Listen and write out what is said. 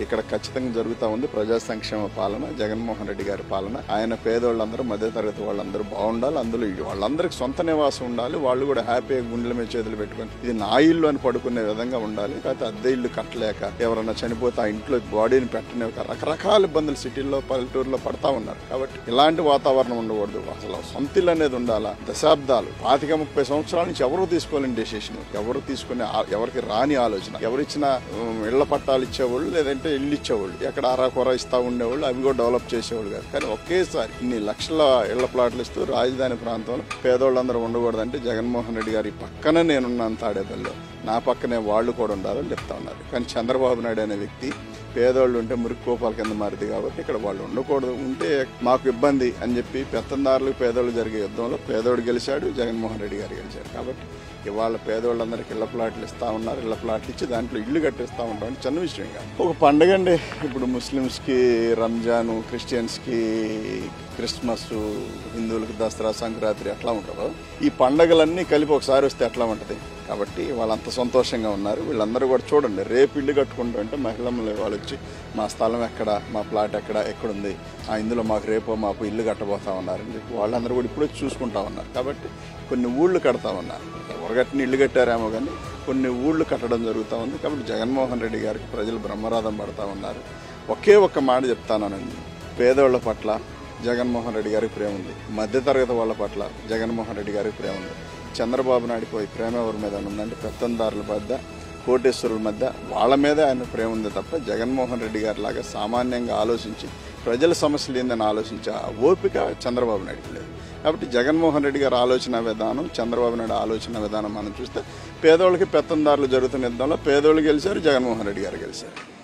ఇక్కడ ఖచ్చితంగా జరుగుతూ ఉంది ప్రజా సంక్షేమ పాలన జగన్మోహన్ రెడ్డి గారి పాలన ఆయన పేదోళ్ళందరూ మధ్యతరగతి వాళ్ళందరూ బాగుండాలి అందులో వాళ్ళందరికీ సొంత నివాసం ఉండాలి వాళ్ళు కూడా హ్యాపీగా గుండెల మీద చేతులు పెట్టుకొని ఇది నా ఇల్లు అని పడుకునే విధంగా ఉండాలి కాకపోతే అద్దె ఇల్లు కట్టలేక ఎవరన్నా చనిపోతే ఆ ఇంట్లో బాడీని పెట్టనివ్వక రకరకాల ఇబ్బందులు సిటీల్లో పల్లెటూరులో పడతా ఉన్నారు కాబట్టి ఇలాంటి వాతావరణం ఉండకూడదు అసలు సొంత ఇల్లు అనేది ఉండాలా దశాబ్దాలు పాతిక ముప్పై సంవత్సరాల నుంచి ఎవరు తీసుకోలేని డెసిషన్ ఎవరు తీసుకునే ఆ- ఎవరికి రాని ఆలోచన ఎవరిచ్చిన ఉమ్, ఇళ్ల పట్టాలు ఇచ్చేవాళ్ళు లేదంటే ఇల్లు ఇచ్చేవాళ్ళు ఎక్కడ అరా కొర ఇస్తా ఉండేవాళ్ళు అవి కూడా డెవలప్ చేసేవాళ్ళు కాదు కానీ ఒకేసారి ఇన్ని లక్షల ఇళ్ల ప్లాట్లు ఇస్తూ రాజధాని ప్రాంతంలో పేదోళ్ళందరూ ఉండకూడదంటే జగన్మోహన్ రెడ్డి గారి పక్కన నేనున్నాను తాడేపల్లిలో నా పక్కనే వాళ్ళు కూడా ఉండాలని చెప్తా ఉన్నారు కానీ చంద్రబాబు నాయుడు అనే వ్యక్తి పేదోళ్ళు ఉంటే మురికి కోపాల కింద మారింది కాబట్టి ఇక్కడ వాళ్ళు ఉండకూడదు ఉంటే మాకు ఇబ్బంది అని చెప్పి పెత్తందారులు పేదోళ్ళు జరిగే యుద్ధంలో పేదోడు గెలిచాడు జగన్మోహన్ రెడ్డి గారు గెలిచారు కాబట్టి ఇవాళ పేదోళ్ళందరికీ ఇళ్ల ప్లాట్లు ఇస్తా ఉన్నారు ఇళ్ల ప్లాట్లు ఇచ్చి దాంట్లో ఇల్లు కట్టిస్తా ఉంటాం అంటే చిన్న విషయం కాదు ఒక పండగ అండి ఇప్పుడు ముస్లిమ్స్కి రంజాను క్రిస్టియన్స్కి క్రిస్మస్ హిందువులకి దసరా సంక్రాంతి ఎట్లా ఉంటుందో ఈ పండగలన్నీ కలిపి ఒకసారి వస్తే ఎట్లా ఉంటుంది కాబట్టి వాళ్ళంత సంతోషంగా ఉన్నారు వీళ్ళందరూ కూడా చూడండి రేపు ఇల్లు కట్టుకుంటుంటే మహిళలు వాళ్ళు వచ్చి మా స్థలం ఎక్కడ మా ప్లాట్ ఎక్కడ ఎక్కడుంది ఆ ఇందులో మాకు రేపో మాకు ఇల్లు కట్టబోతా ఉన్నారని చెప్పి వాళ్ళందరూ కూడా ఇప్పుడు వచ్చి చూసుకుంటా ఉన్నారు కాబట్టి కొన్ని ఊళ్ళు కడతా ఉన్నారు ఎవరు కట్టిన ఇల్లు కట్టారేమో కానీ కొన్ని ఊళ్ళు కట్టడం జరుగుతూ ఉంది కాబట్టి జగన్మోహన్ రెడ్డి గారికి ప్రజలు బ్రహ్మరాధం పడతా ఉన్నారు ఒకే ఒక్క మాట చెప్తానండి పేదోళ్ళ పట్ల జగన్మోహన్ రెడ్డి గారికి ప్రేమ ఉంది మధ్యతరగతి వాళ్ళ పట్ల జగన్మోహన్ రెడ్డి గారికి ప్రేమ ఉంది చంద్రబాబు నాయుడుకి పోయి ప్రేమ ఎవరి మీద ఉందంటే పెత్తందారుల మధ్య కోటేశ్వరుల మధ్య వాళ్ళ మీదే ఆయన ప్రేమ ఉంది తప్ప జగన్మోహన్ రెడ్డి గారి లాగా సామాన్యంగా ఆలోచించి ప్రజల సమస్యలు ఏందని ఆలోచించే ఆ ఓపిక చంద్రబాబు నాయుడుకి లేదు కాబట్టి జగన్మోహన్ రెడ్డి గారి ఆలోచన విధానం చంద్రబాబు నాయుడు ఆలోచన విధానం మనం చూస్తే పేదోళ్ళకి పెత్తందారులు జరుగుతున్న యుద్ధంలో పేదోళ్ళు గెలిచారు జగన్మోహన్ రెడ్డి గారు గెలిచారు